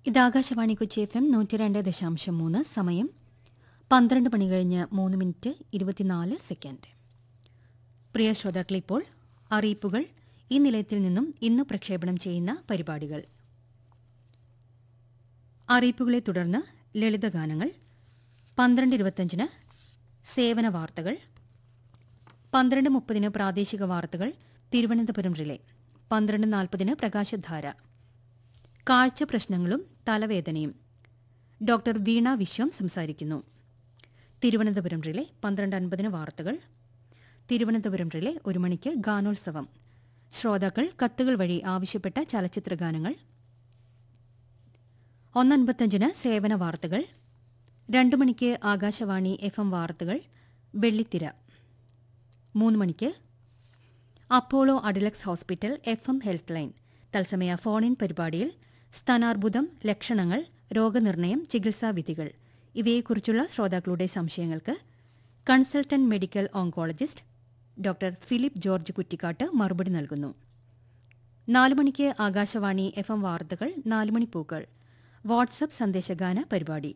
ഇത് Akashvani Kochi F M നൂറ്റി രണ്ട് ദശാംശം മൂന്ന് സമയം പന്ത്രണ്ട് മണി കഴിഞ്ഞ് മൂന്ന് മിനിറ്റ് ഇരുപത്തിനാല് സെക്കൻഡ് പ്രിയ ശ്രോതാക്കൾ ഇപ്പോൾ അറിയിപ്പുകൾ ഈ നിലയത്തിൽ നിന്നും ഇന്ന് പ്രക്ഷേപണം ചെയ്യുന്ന പരിപാടികൾ അറിയിപ്പുകളെ തുടർന്ന് ലളിതഗാനങ്ങൾ പന്ത്രണ്ട് ഇരുപത്തഞ്ചിന് സേവന വാർത്തകൾ പന്ത്രണ്ട് മുപ്പതിന് പ്രാദേശിക വാർത്തകൾ തിരുവനന്തപുരം റിലേ പന്ത്രണ്ട് നാൽപ്പതിന് പ്രകാശധാര കാഴ്ച പ്രശ്നങ്ങളും തലവേദനയും ഡോക്ടർ വീണ വിശ്വം സംസാരിക്കുന്നു തിരുവനന്തപുരം റിലേ പന്ത്രണ്ട് അൻപതിന് വാർത്തകൾ തിരുവനന്തപുരം റിലേ ഒരു മണിക്ക് ഗാനോത്സവം ശ്രോതാക്കൾ കത്തുകൾ വഴി ആവശ്യപ്പെട്ട ചലച്ചിത്ര ഗാനങ്ങൾ ഒന്നൻപത്തഞ്ചിന് സേവന വാർത്തകൾ രണ്ടു മണിക്ക് ആകാശവാണി എഫ് എം വാർത്തകൾ വെള്ളിത്തിര മൂന്ന് മണിക്ക് Apollo Adlux hospital F M health line തത്സമയ ഫോൺ ഇൻ പരിപാടിയിൽ സ്ഥാനാർബുദം ലക്ഷണങ്ങൾ രോഗനിർണയം ചികിത്സാ വിധികൾ ഇവയെക്കുറിച്ചുള്ള ശ്രോതാക്കളുടെ സംശയങ്ങൾക്ക് consultant medical oncologist doctor Philip George Kuttikkattu മറുപടി നൽകുന്നു നാലു മണിക്ക് ആകാശവാണി എഫ് എം വാർത്തകൾ നാലുമണി പൂക്കൾ വാട്സപ്പ് സന്ദേശഗാന പരിപാടി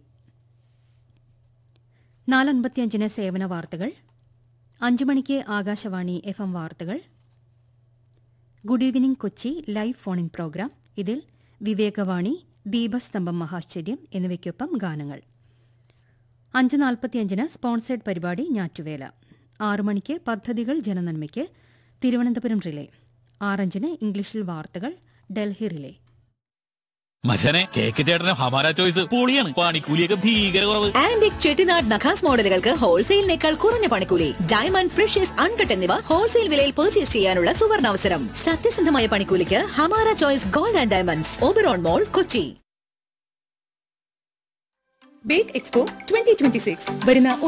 നാലൻപത്തിയഞ്ചിന് സേവന വാർത്തകൾ അഞ്ചു മണിക്ക് ആകാശവാണി എഫ് എം വാർത്തകൾ good evening Kochi live phone in programme ഇതിൽ വിവേകവാണി ദീപസ്തംഭം മഹാശ്ചര്യം എന്നിവയ്ക്കൊപ്പം ഗാനങ്ങൾ അഞ്ച് നാൽപ്പത്തിയഞ്ചിന് സ്പോൺസേഡ് പരിപാടി ഞാറ്റുവേല ആറു മണിക്ക് പദ്ധതികൾ ജനനന്മയ്ക്ക് തിരുവനന്തപുരം റിലേ ആറഞ്ചിന് ഇംഗ്ലീഷിൽ വാർത്തകൾ ഡൽഹി റിലേ മച്ചനെ കേക്ക് ചേട്ടന് ഹമാര ചോയ്സ് പൊളിയാണ് പണിക്കൂലിയൊക്കെ ഭീകര കുറവ് ആന്റിക് ചെട്ടിനാട് നഖാസ് മോഡലുകൾക്ക് ഹോൾസെയിലിനേക്കാൾ കുറഞ്ഞ പണിക്കൂലി ഡയമണ്ട് പ്രഷ്യസ് അൺകട്ട് എന്നിവ ഹോൾസെയിൽ വിലയിൽ പർച്ചേസ് ചെയ്യാനുള്ള സുവർണാവസരം സത്യസന്ധമായ പണിക്കൂലിക്ക് Hamara choice gold and diamonds Oberon mall Kochi bake expo twenty twenty six വരുന്ന